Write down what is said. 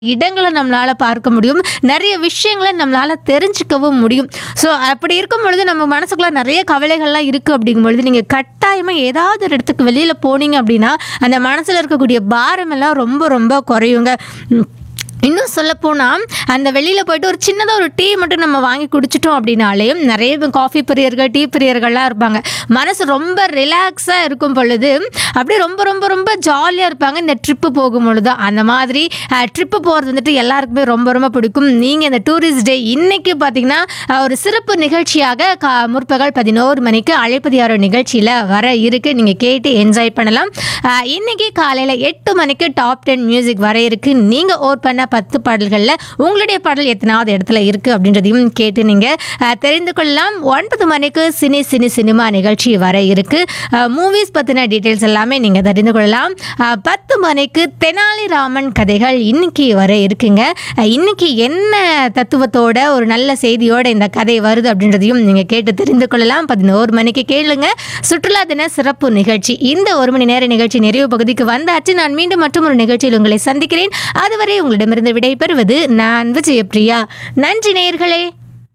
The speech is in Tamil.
இடங்களை நம்மளால பார்க்க முடியும் நிறைய விஷயங்களை நம்மளால தெரிஞ்சுக்கவும் முடியும் ஸோ அப்படி இருக்கும் பொழுது நம்ம மனசுக்குள்ள நிறைய கவலைகள்லாம் இருக்கு அப்படிங்கும் பொழுது நீங்க கட்டாயமா ஏதாவது ஒரு இடத்துக்கு வெளியில போனீங்க அப்படின்னா அந்த மனசுல இருக்கக்கூடிய பாரம் எல்லாம் ரொம்ப ரொம்ப குறையுங்க உம். இன்னும் சொல்லப்போனால் அந்த வெளியில் போயிட்டு ஒரு சின்னதாக ஒரு டீ மட்டும் நம்ம வாங்கி குடிச்சிட்டோம் அப்படின்னாலே நிறைய பேர் காஃபி பிரியர்கள் டீ பிரியர்கள்லாம் இருப்பாங்க மனசு ரொம்ப ரிலாக்ஸாக இருக்கும் பொழுது அப்படியே ரொம்ப ரொம்ப ரொம்ப ஜாலியாக இருப்பாங்க இந்த ட்ரிப்பு போகும் பொழுது அந்த மாதிரி ட்ரிப்பு போகிறது வந்துட்டு எல்லாருக்குமே ரொம்ப ரொம்ப பிடிக்கும் நீங்கள் இந்த டூரிஸ்ட் டே இன்னைக்கு பார்த்தீங்கன்னா அஹ், ஒரு சிறப்பு நிகழ்ச்சியாக கா முற்பகல் பதினோரு மணிக்கு அழைப்பதியாரோ நிகழ்ச்சியில் வர இருக்கு நீங்கள் கேட்டு என்ஜாய் பண்ணலாம் அஹ், இன்னைக்கு காலையில் எட்டு மணிக்கு டாப் டென் மியூசிக் வர இருக்கு நீங்கள் ஓட் பண்ண பத்து பாடல்களில் உங்களுடைய பாடல் எத்தனாவது இடத்துல இருக்கு அப்படின்றதையும் கேட்டு நீங்கள் தெரிந்து கொள்ளலாம் ஒன்பது மணிக்கு சினி சினி சினிமா நிகழ்ச்சி வர இருக்கு மூவிஸ் பற்றின டீட்டெயில்ஸ் எல்லாமே நீங்கள் தெரிந்து கொள்ளலாம் அஹ், பத்து மணிக்கு தெனாலிராமன் கதைகள் இன்னைக்கு வர இருக்குங்க அஹ், இன்னைக்கு என்ன தத்துவத்தோட ஒரு நல்ல செய்தியோட இந்த கதை வருது அப்படின்றதையும் நீங்கள் கேட்டு தெரிந்து கொள்ளலாம் பதினோரு மணிக்கு கேளுங்க சுற்றுலா தின சிறப்பு நிகழ்ச்சி இந்த ஒரு மணி நேர நிகழ்ச்சி நிறைவு பகுதிக்கு வந்தாச்சு நான் மீண்டும் மற்றும் ஒரு நிகழ்ச்சியில் உங்களை சந்திக்கிறேன் அதுவரை உங்களிடமிருந்து விடை பெறுவது நான் விஜயபிரியா நன்றி நேயர்களே